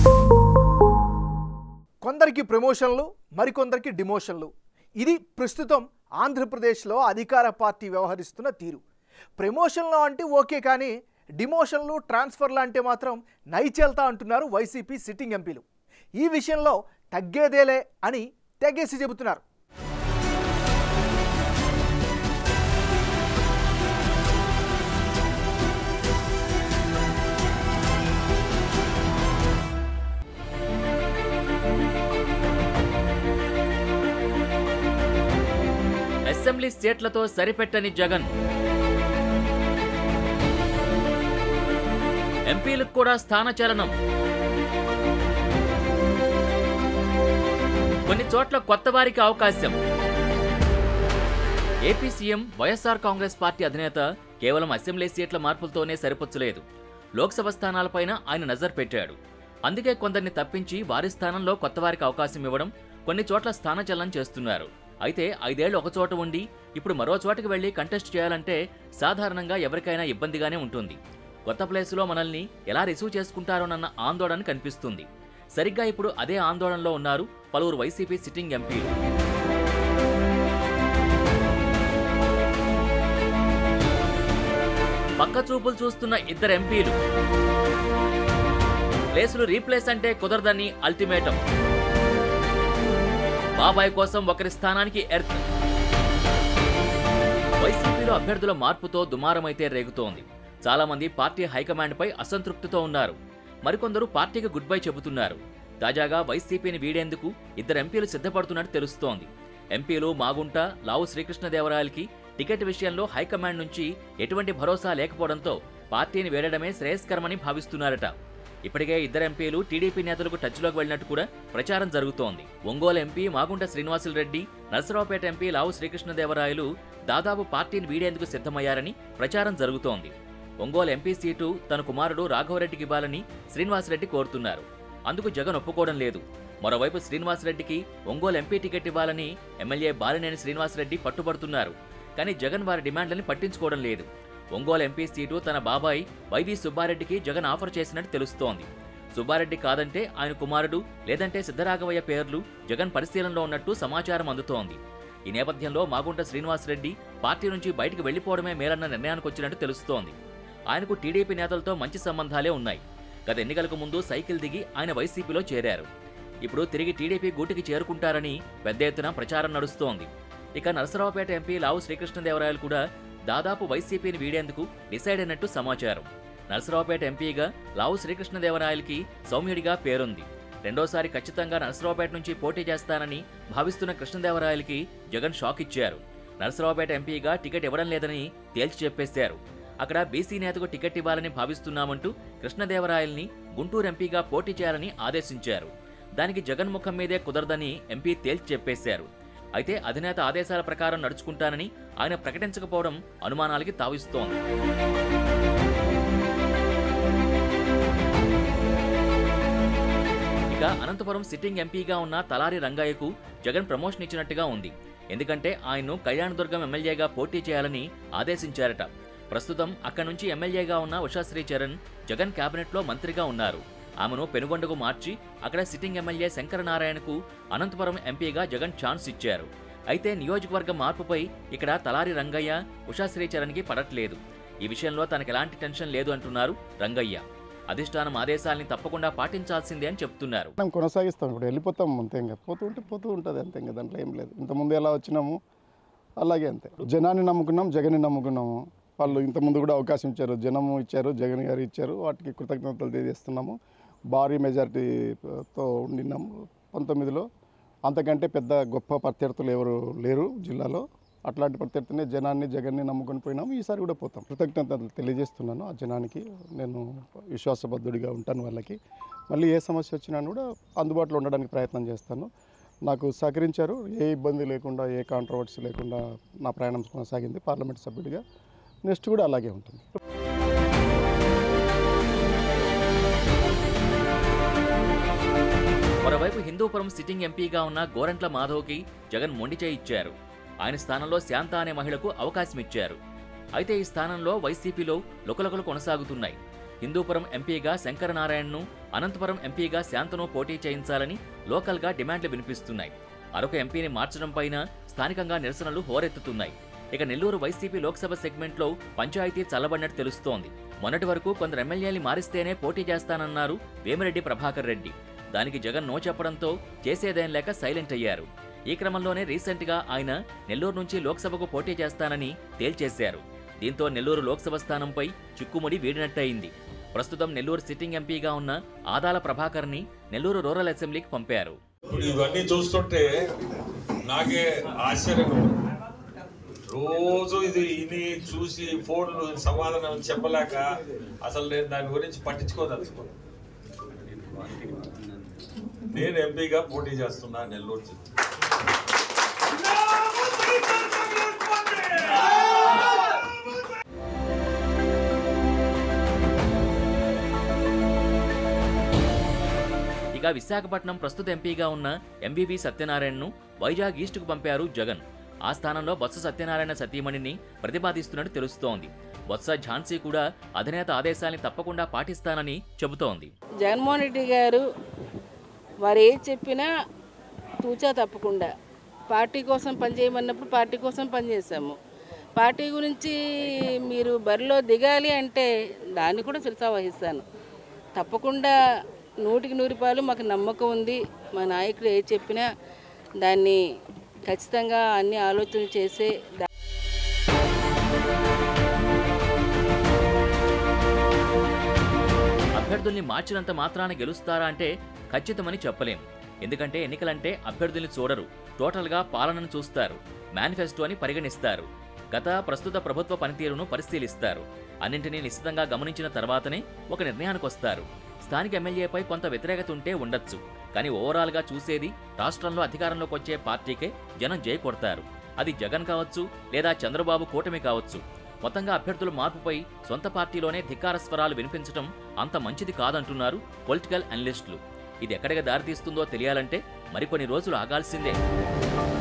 కొందరికి ప్రమోషన్లు మరికొందరికి డిమోషన్లు ఇది ప్రస్తుతం ఆంధ్రప్రదేశ్లో అధికార పార్టీ వ్యవహరిస్తున్న తీరు ప్రమోషన్లు అంటే ఓకే కానీ డిమోషన్లు ట్రాన్స్ఫర్లు అంటే మాత్రం నైచెల్తా అంటున్నారు వైసీపీ సిట్టింగ్ ఎంపీలు ఈ విషయంలో తగ్గేదేలే అని తెగేసి చెబుతున్నారు అసెంబ్లీ సీట్లతో సరిపెట్టని జగన్ ఎంపీలకు కూడా స్థానచలనం కొన్ని చోట్ల కొత్త వారికి అవకాశం AP CM YSR Congress party అధినేత కేవలం అసెంబ్లీ సీట్ల మార్పులతోనే సరిపుచ్చలేదు లోక్సభ స్థానాలపైన ఆయన నజర్ పెట్టాడు అందుకే కొందరిని తప్పించి వారి స్థానంలో కొత్త వారికి అవకాశం ఇవ్వడం కొన్ని చోట్ల స్థానచలనం చేస్తున్నారు అయితే ఐదేళ్లు ఒక చోట ఉండి ఇప్పుడు మరో చోటకి వెళ్లి కంటెస్ట్ చేయాలంటే సాధారణంగా ఎవరికైనా ఇబ్బందిగానే ఉంటుంది కొత్త ప్లేసులో మనల్ని ఎలా రిసీవ్ చేసుకుంటారోనన్న ఆందోళన కనిపిస్తుంది సరిగ్గా ఇప్పుడు అదే ఆందోళనలో ఉన్నారు పలువురు వైసీపీ సిట్టింగ్ ఎంపీలు పక్క చూపులు చూస్తున్న ఇద్దరు ఎంపీలు ప్లేసులు రీప్లేస్ అంటే కుదరదని అల్టిమేటం బాబాయ్ కోసం ఒకరి స్థానానికి ఎర్త్ వైసీపీలో అభ్యర్థుల మార్పుతో దుమారమైతే రేగుతోంది చాలా మంది పార్టీ హైకమాండ్పై అసంతృప్తితో ఉన్నారు మరికొందరు పార్టీకి గుడ్ బై చెబుతున్నారు తాజాగా వైసీపీని వీడేందుకు ఇద్దరు ఎంపీలు సిద్ధపడుతున్నట్టు తెలుస్తోంది ఎంపీలు మాగుంట లావు శ్రీకృష్ణదేవరాయలకి టికెట్ విషయంలో హైకమాండ్ నుంచి ఎటువంటి భరోసా లేకపోవడంతో పార్టీని వేడడమే శ్రేయస్కరమని భావిస్తున్నారట ఇప్పటికే ఇద్దరు ఎంపీలు టీడీపీ నేతలకు టచ్లోకి వెళ్లినట్టు కూడా ప్రచారం జరుగుతోంది ఒంగోలు ఎంపీ మాగుంట శ్రీనివాసులు రెడ్డి నరసరావుపేట ఎంపీ లావు శ్రీకృష్ణదేవరాయలు దాదాపు పార్టీని వీడేందుకు సిద్ధమయ్యారని ప్రచారం జరుగుతోంది ఒంగోలు ఎంపీ సీటు తన కుమారుడు రాఘవరెడ్డికి ఇవ్వాలని శ్రీనివాసరెడ్డి కోరుతున్నారు అందుకు జగన్ ఒప్పుకోవడం లేదు మరోవైపు శ్రీనివాసరెడ్డికి ఒంగోలు ఎంపీ టికెట్ ఇవ్వాలని ఎమ్మెల్యే బాలినేని శ్రీనివాసరెడ్డి పట్టుబడుతున్నారు కానీ జగన్ వారి డిమాండ్లని పట్టించుకోవడం లేదు ఒంగోలు ఎంపీ సీటు తన బాబాయ్ వైవి సుబ్బారెడ్డికి జగన్ ఆఫర్ చేసినట్టు తెలుస్తోంది సుబ్బారెడ్డి కాదంటే ఆయన కుమారుడు లేదంటే సిద్ధరాఘవయ్య పేర్లు జగన్ పరిశీలనలో ఉన్నట్టు సమాచారం అందుతోంది ఈ నేపథ్యంలో మాగుంట శ్రీనివాసరెడ్డి పార్టీ నుంచి బయటికి వెళ్లిపోవడమే మేలన్న నిర్ణయానికి వచ్చినట్టు తెలుస్తోంది ఆయనకు టీడీపీ నేతలతో మంచి సంబంధాలే ఉన్నాయి గత ఎన్నికలకు ముందు సైకిల్ దిగి ఆయన వైసీపీలో చేరారు ఇప్పుడు తిరిగి టీడీపీ గూటికి చేరుకుంటారని పెద్ద ఎత్తున ప్రచారం నడుస్తోంది ఇక నరసరావుపేట ఎంపీ లావు శ్రీకృష్ణదేవరాయలు కూడా దాదాపు వైసీపీని వీడేందుకు డిసైడ్ అయినట్టు సమాచారం నరసరావుపేట ఎంపీగా లావు శ్రీకృష్ణదేవరాయలకి సౌమ్యుడిగా పేరుంది రెండోసారి ఖచ్చితంగా నరసరావుపేట నుంచి పోటీ చేస్తానని భావిస్తున్న కృష్ణదేవరాయలకి జగన్ షాక్ ఇచ్చారు నరసరావుపేట ఎంపీగా టికెట్ ఇవ్వడం లేదని తేల్చి చెప్పేశారు అక్కడ బీసీ నేతకు టికెట్ ఇవ్వాలని భావిస్తున్నామంటూ కృష్ణదేవరాయల్ని గుంటూరు ఎంపీగా పోటీ చేయాలని ఆదేశించారు దానికి జగన్ ముఖం మీదే కుదరదని ఎంపీ తేల్చి చెప్పేశారు అయితే అధినేత ఆదేశాల ప్రకారం నడుచుకుంటానని ఆయన ప్రకటించకపోవడం అనుమానాలకి తావిస్తోంది ఇక అనంతపురం సిట్టింగ్ ఎంపీగా ఉన్న తలారి రంగయ్యకు జగన్ ప్రమోషన్ ఇచ్చినట్టుగా ఉంది ఎందుకంటే ఆయన్ను కళ్యాణదుర్గం ఎమ్మెల్యేగా పోటీ చేయాలని ఆదేశించారట ప్రస్తుతం అక్కడి నుంచి ఎమ్మెల్యేగా ఉన్న ఉషాశ్రీ చరణ్ జగన్ కేబినెట్లో మంత్రిగా ఉన్నారు ఆమెను పెనుగొండకు మార్చి అక్కడ సిట్టింగ్ ఎమ్మెల్యే శంకరనారాయణకు అనంతపురం ఎంపీగా జగన్ ఛాన్స్ ఇచ్చారు అయితే నియోజకవర్గ మార్పుపై ఇక్కడ తలారి రంగయ్య ఉషాశ్రీ చరణ్కి పడట్లేదు ఈ విషయంలో తనకు ఎలాంటి టెన్షన్ లేదు అంటున్నారు రంగయ్య అధిష్టానం ఆదేశాల్ని తప్పకుండా పాటించాల్సిందే అని చెప్తున్నారు మనం కొనసాగిస్తాం ఇప్పుడు వెళ్ళిపోతాం అంతే ఇంకా పోతూ ఉంటే పోతూ ఉంటుంది అంతే ఇంకా దాంట్లో ఏం లేదు ఇంతకుముందు ఎలా వచ్చినాము అలాగే అంతే జనాన్ని నమ్ముకున్నాం జగన్ని నమ్ముకున్నాము వాళ్ళు ఇంతకుముందు కూడా అవకాశం ఇచ్చారు జనము ఇచ్చారు జగన్ గారు ఇచ్చారు వాటికి కృతజ్ఞతలు తెలియజేస్తున్నాము భారీ మెజారిటీతో నిన్నాము పంతొమ్మిదిలో అంతకంటే పెద్ద గొప్ప ప్రత్యర్థులు ఎవరు లేరు జిల్లాలో అట్లాంటి ప్రత్యర్థినే జనాన్ని జగన్ని నమ్ముకొని పోయినాము ఈసారి కూడా పోతాం కృతజ్ఞతలు తెలియజేస్తున్నాను ఆ జనానికి నేను విశ్వాసబద్ధుడిగా ఉంటాను వాళ్ళకి మళ్ళీ ఏ సమస్య వచ్చినా కూడా అందుబాటులో ఉండడానికి ప్రయత్నం చేస్తాను నాకు సహకరించారు ఏ ఇబ్బంది లేకుండా ఏ కాంట్రవర్సీ లేకుండా నా ప్రయాణం కొనసాగింది పార్లమెంట్ సభ్యుడిగా నెక్స్ట్ కూడా అలాగే ఉంటుంది మరోవైపు హిందూపురం సిట్టింగ్ ఎంపీగా ఉన్న గోరంట్ల మాధవ్కి జగన్ మొండిచేయి ఇచ్చారు ఆయన స్థానంలో శాంత అనే మహిళకు అవకాశం ఇచ్చారు అయితే ఈ స్థానంలో వైసీపీలో లుకలుకలు కొనసాగుతున్నాయి హిందూపురం ఎంపీగా శంకరనారాయణను అనంతపురం ఎంపీగా శాంతను పోటీ చేయించాలని లోకల్గా డిమాండ్లు వినిపిస్తున్నాయి అరొక ఎంపీని మార్చడం పైన స్థానికంగా నిరసనలు హోరెత్తుతున్నాయి ఇక నెల్లూరు వైసీపీ లోక్సభ సెగ్మెంట్లో పంచాయతీ చల్లబడినట్టు తెలుస్తోంది మొన్నటి వరకు కొందరు ఎమ్మెల్యేలు మారిస్తేనే పోటీ చేస్తానన్నారు వేమిరెడ్డి ప్రభాకర్ రెడ్డి దానికి జగన్ నో చెప్పడంతో చేసేదేం లేక సైలెంట్ అయ్యారు ఈ క్రమంలోనే రీసెంట్గా ఆయన నెల్లూరు నుంచి లోక్సభకు పోటీ చేస్తానని తేల్చేశారు దీంతో నెల్లూరు లోక్సభ స్థానంపై చిక్కుముడి వీడినట్టయింది ప్రస్తుతం నెల్లూరు సిట్టింగ్ ఎంపీగా ఉన్న ఆదాల ప్రభాకర్ని నెల్లూరు రూరల్ అసెంబ్లీకి పంపారు ఇప్పుడు ఇవన్నీ చూస్తుంటే నాకే ఆశ్చర్యంగా ఉంది రోజు ఇది ఇని చూసి ఫోన్లు సమాధానం చెప్పలేక అసలు నేను దాని గురించి పట్టించుకోదలుచుకోను నేను ఎంపీగా పోటీ చేస్తున్నా నెల్లూరు జిల్లా ఇక విశాఖపట్నం ప్రస్తుత ఎంపీగా ఉన్న ఎంబీబీ సత్యనారాయణను వైజాగ్ ఈస్టుకు పంపారు జగన్ ఆ స్థానంలో బొత్స సత్యనారాయణ సతీమణిని ప్రతిపాదిస్తున్నట్టు తెలుస్తోంది బొత్స ఝాన్సీ కూడా అధినేత ఆదేశాల్ని తప్పకుండా పాటిస్తానని చెబుతోంది జగన్మోహన్ రెడ్డి గారు వారు ఏది చెప్పినా తూచా తప్పకుండా పార్టీ కోసం పనిచేయమన్నప్పుడు పార్టీ కోసం పనిచేసాము పార్టీ గురించి మీరు బరిలో దిగాలి అంటే దాన్ని కూడా శిరసా వహిస్తాను తప్పకుండా నూటికి నూరు రూపాయలు మాకు నమ్మకం ఉంది మా నాయకుడు ఏది చెప్పినా దాన్ని ఖచ్చితంగా అన్ని ఆలోచనలు చేసే దా- అభ్యర్థుల్ని మార్చినంత మాత్రాన గెలుస్తారా అంటే ఖచ్చితమని చెప్పలేం ఎందుకంటే ఎన్నికలంటే అభ్యర్థుల్ని చూడరు టోటల్గా పాలనను చూస్తారు మేనిఫెస్టో అని పరిగణిస్తారు గత ప్రస్తుత ప్రభుత్వ పనితీరును పరిశీలిస్తారు అన్నింటినీ నిశ్చితంగా గమనించిన తర్వాతనే ఒక నిర్ణయానికి వస్తారు స్థానిక ఎమ్మెల్యేపై కొంత వ్యతిరేకత ఉంటే ఉండొచ్చు కానీ ఓవరాల్గా చూసేది రాష్ట్రంలో అధికారంలోకి వచ్చే పార్టీకే జనం జై కొడతారు అది జగన్ కావచ్చు లేదా చంద్రబాబు కూటమి కావచ్చు మొత్తంగా అభ్యర్థుల మార్పుపై సొంత పార్టీలోనే ధిక్కార స్వరాలు వినిపించడం అంత మంచిది కాదంటున్నారు పొలిటికల్ అనలిస్టులు ఇది ఎక్కడికి దారితీస్తుందో తెలియాలంటే మరికొన్ని రోజులు ఆగాల్సిందే